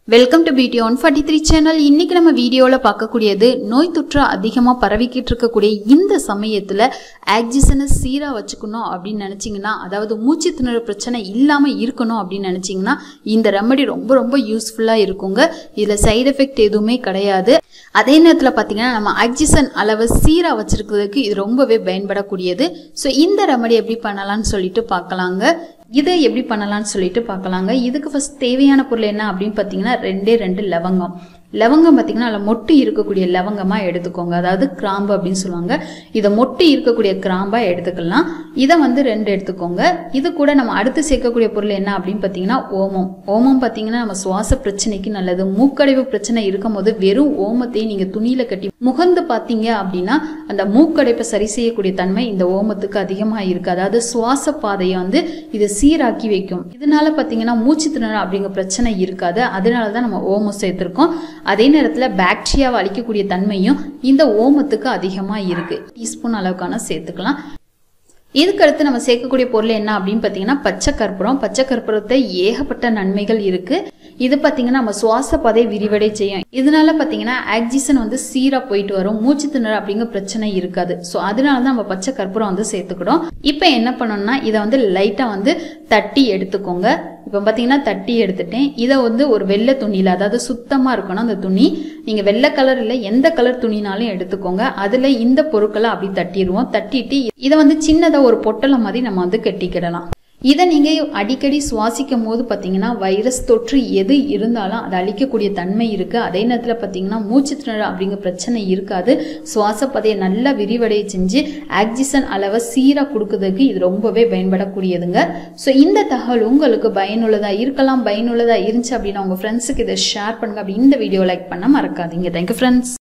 welcome to beauty one forty three channel இன்னைக்கு நம்ம வீடியோவில் பார்க்கக்கூடியது நோய் தொற்று அதிகமாக பரவிக்கிட்டு இருக்கக்கூடிய இந்த சமயத்தில் ஆக்சிஜனை சீராக வச்சுக்கணும் அப்படின்னு நினச்சிங்கன்னா அதாவது மூச்சு திணற பிரச்சனை இல்லாமல் இருக்கணும் அப்படின்னு நினச்சிங்கன்னா இந்த ரெமடி ரொம்ப ரொம்ப யூஸ்ஃபுல்லாக இருக்குங்க இதில் சைடு எஃபெக்ட் எதுவுமே கிடையாது அதே நேரத்தில் பார்த்தீங்கன்னா நம்ம ஆக்சிஜன் அளவை சீராக வச்சிருக்கிறதுக்கு இது ரொம்பவே பயன்படக்கூடியது ஸோ இந்த ரெமடி எப்படி பண்ணலாம்னு சொல்லிட்டு பார்க்கலாங்க இதை எப்படி பண்ணலாம்னு சொல்லிட்டு பார்க்கலாங்க இதுக்கு ஃபர்ஸ்ட் தேவையான பொருள் என்ன அப்படின்னு பார்த்தீங்கன்னா ரெண்டே ரெண்டு லவங்கம் லவங்கம் பார்த்தீங்கன்னா அதில் மொட்டு இருக்கக்கூடிய லவங்கமாக எடுத்துக்கோங்க அதாவது கிராம்பு அப்படின்னு சொல்லுவாங்க இதை மொட்டு இருக்கக்கூடிய கிராம்பாக எடுத்துக்கலாம் இதை வந்து ரெண்டு எடுத்துக்கோங்க இது கூட நம்ம அடுத்து சேர்க்கக்கூடிய பொருள் என்ன அப்படின்னு பார்த்தீங்கன்னா ஓமம் ஓமம் பார்த்தீங்கன்னா நம்ம சுவாச பிரச்சனைக்கு நல்லது மூக்கடைவு பிரச்சனை இருக்கும் போது வெறும் ஓமத்தை நீங்கள் துணியில் கட்டி முகந்து பார்த்தீங்க அப்படின்னா அந்த மூக்கடைப்பை சரி செய்யக்கூடிய தன்மை இந்த ஓமத்துக்கு அதிகமாக இருக்குது அதாவது சுவாச பாதையை வந்து இது சீராக்கி வைக்கும் இதனால பார்த்தீங்கன்னா மூச்சு திணறல் அப்படிங்கிற பிரச்சனை இருக்காது அதனால தான் நம்ம ஓமம் சேர்த்துருக்கோம் அதே நேரத்தில் பாக்டீரியாவை அழிக்கக்கூடிய தன்மையும் இந்த ஓமத்துக்கு அதிகமாக இருக்குது டீஸ்பூன் அளவுக்கான சேர்த்துக்கலாம் இதுக்கடுத்து நம்ம சேர்க்கக்கூடிய பொருள் என்ன அப்படின்னு பார்த்தீங்கன்னா பச்சை கற்பூரம் பச்சை கற்பூரத்தை ஏகப்பட்ட நன்மைகள் இருக்குது இது பார்த்தீங்கன்னா நம்ம சுவாச பாதை விரிவடை செய்யும் இதனால பார்த்தீங்கன்னா ஆக்சிஜன் வந்து சீராக போயிட்டு வரும் மூச்சு திணறல் அப்படிங்கிற பிரச்சனை இருக்காது ஸோ அதனால தான் நம்ம பச்சை கற்பூரம் வந்து சேர்த்துக்கிடும் இப்போ என்ன பண்ணணும்னா இதை வந்து லைட்டாக வந்து தட்டி எடுத்துக்கோங்க இப்போ பார்த்தீங்கன்னா தட்டி எடுத்துட்டேன் இதை வந்து ஒரு வெள்ளை துணியில் அதாவது சுத்தமாக இருக்கணும் அந்த துணி நீங்கள் வெள்ளை கலர் இல்லை எந்த கலர் துணினாலும் எடுத்துக்கோங்க அதில் இந்த பொருட்களை அப்படி தட்டிடுவோம் தட்டிட்டு இதை வந்து சின்னதாக ஒரு பொட்டலை மாதிரி நம்ம வந்து கட்டிக்கிடலாம் இதை நீங்கள் அடிக்கடி சுவாசிக்கும் போது பார்த்தீங்கன்னா வைரஸ் தொற்று எது இருந்தாலும் அதை அழிக்கக்கூடிய தன்மை இருக்குது அதே நேரத்தில் பார்த்தீங்கன்னா மூச்சு திணறல் அப்படிங்கிற பிரச்சனை இருக்காது சுவாச பதையை நல்லா விரிவடைய செஞ்சு ஆக்சிஜன் அளவை சீராக கொடுக்கறதுக்கு இது ரொம்பவே பயன்படக்கூடியதுங்க ஸோ இந்த தகவல் உங்களுக்கு பயனுள்ளதாக இருக்கலாம் பயனுள்ளதாக இருந்துச்சு அப்படின்னா உங்கள் ஃப்ரெண்ட்ஸுக்கு இதை ஷேர் பண்ணுங்க அப்படி இந்த வீடியோ லைக் பண்ண மறக்காதீங்க தேங்க்யூ ஃப்ரெண்ட்ஸ்